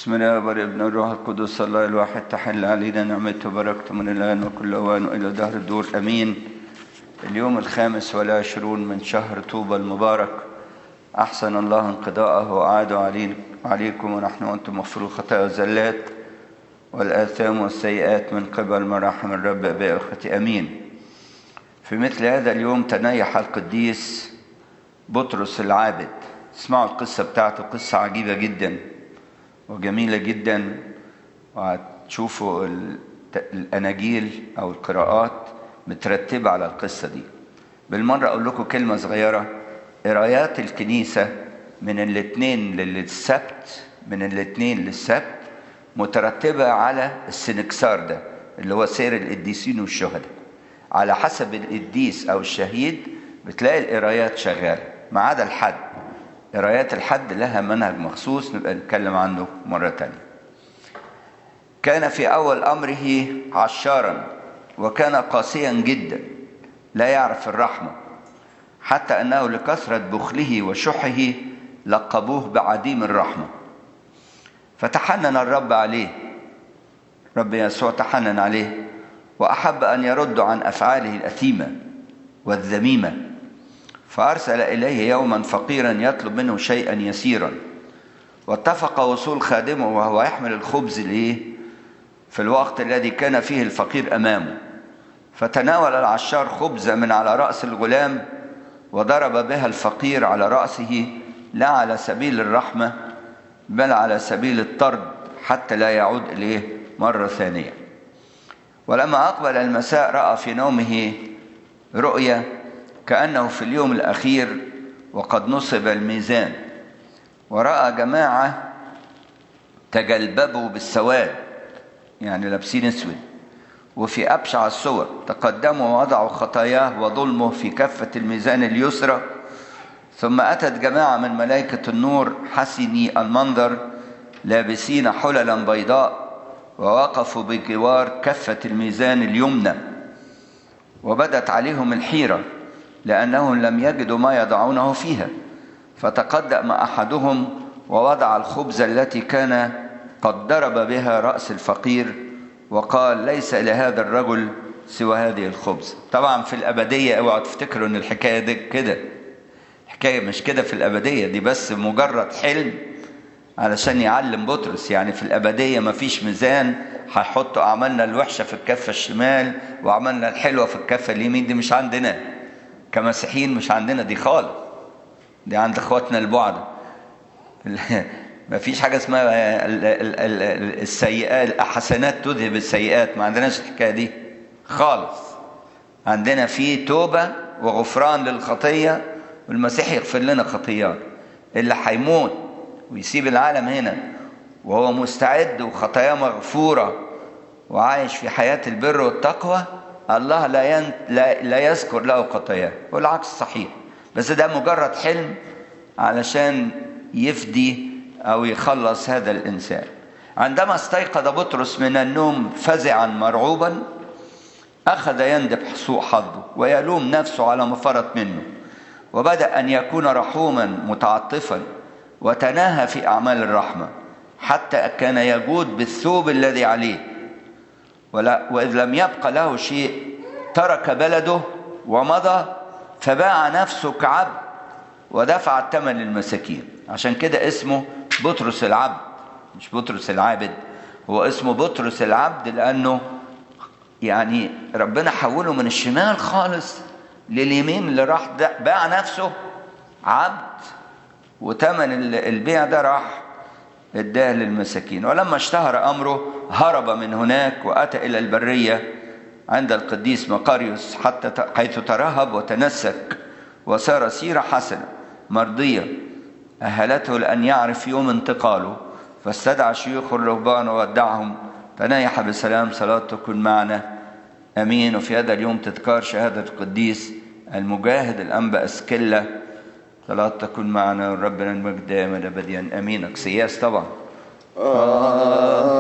بسم الله والابن والروح القدس الله الواحد تحل علينا نعمته وبركته من الآن وكل أوان وإلى دهر الدور أمين اليوم الخامس والعشرون من شهر طوبى المبارك أحسن الله انقضاءه وأعاد عليكم ونحن وأنتم مغفور خطايا والزلات والآثام والسيئات من قبل مراحم الرب أباء أختي أمين في مثل هذا اليوم تنيح القديس بطرس العابد اسمعوا القصة بتاعته قصة عجيبة جدا وجميلة جدا وهتشوفوا الأناجيل أو القراءات مترتبة على القصة دي بالمرة أقول لكم كلمة صغيرة قرايات الكنيسة من الاثنين للسبت من الاثنين للسبت مترتبة على السنكسار ده اللي هو سير القديسين والشهداء على حسب القديس أو الشهيد بتلاقي القرايات شغالة ما عدا الحد قرايات الحد لها منهج مخصوص نبقى نتكلم عنه مرة تانية كان في أول أمره عشارا وكان قاسيا جدا لا يعرف الرحمة حتى أنه لكثرة بخله وشحه لقبوه بعديم الرحمة فتحنن الرب عليه رب يسوع تحنن عليه وأحب أن يرد عن أفعاله الأثيمة والذميمة فأرسل إليه يوما فقيرا يطلب منه شيئا يسيرا واتفق وصول خادمه وهو يحمل الخبز ليه في الوقت الذي كان فيه الفقير أمامه فتناول العشار خبزة من على رأس الغلام وضرب بها الفقير على رأسه لا على سبيل الرحمة بل على سبيل الطرد حتى لا يعود إليه مرة ثانية ولما أقبل المساء رأى في نومه رؤيا كأنه في اليوم الأخير وقد نصب الميزان ورأى جماعة تجلببوا بالسواد يعني لابسين اسود وفي أبشع الصور تقدموا ووضعوا خطاياه وظلمه في كفة الميزان اليسرى ثم أتت جماعة من ملائكة النور حسني المنظر لابسين حللا بيضاء ووقفوا بجوار كفة الميزان اليمنى وبدت عليهم الحيرة لأنهم لم يجدوا ما يضعونه فيها فتقدم أحدهم ووضع الخبز التي كان قد ضرب بها رأس الفقير وقال ليس لهذا الرجل سوى هذه الخبز طبعا في الأبدية اوعوا تفتكروا ان الحكاية دي كده الحكاية مش كده في الأبدية دي بس مجرد حلم علشان يعلم بطرس يعني في الأبدية مفيش ميزان هيحطوا أعمالنا الوحشة في الكفة الشمال وأعمالنا الحلوة في الكفة اليمين دي مش عندنا كمسيحيين مش عندنا دي خالص دي عند اخواتنا البعد ما فيش حاجة اسمها السيئات الحسنات تذهب السيئات ما عندناش الحكاية دي خالص عندنا في توبة وغفران للخطية والمسيح يغفر لنا خطيات اللي هيموت ويسيب العالم هنا وهو مستعد وخطاياه مغفورة وعايش في حياة البر والتقوى الله لا, ين... لا... لا يذكر له خطاياه والعكس صحيح بس ده مجرد حلم علشان يفدي أو يخلص هذا الإنسان عندما استيقظ بطرس من النوم فزعا مرعوبا أخذ يندب سوء حظه ويلوم نفسه على ما فرط منه وبدأ أن يكون رحوما متعطفا وتناهى في أعمال الرحمة حتى كان يجود بالثوب الذي عليه ولا وإذ لم يبق له شيء ترك بلده ومضى فباع نفسه كعبد ودفع الثمن للمساكين عشان كده اسمه بطرس العبد مش بطرس العابد هو اسمه بطرس العبد لأنه يعني ربنا حوله من الشمال خالص لليمين اللي راح باع نفسه عبد وثمن البيع ده راح اداه للمساكين ولما اشتهر امره هرب من هناك واتى الى البريه عند القديس مقاريوس حتى حيث ترهب وتنسك وسار سيره حسنه مرضيه اهلته لان يعرف يوم انتقاله فاستدعى شيوخ الرهبان وودعهم تنايح بسلام صلاة تكون معنا امين وفي هذا اليوم تذكار شهاده القديس المجاهد الانبا اسكله صلاة تكون معنا وربنا المجد دائما ابديا امين اكسياس طبعا آه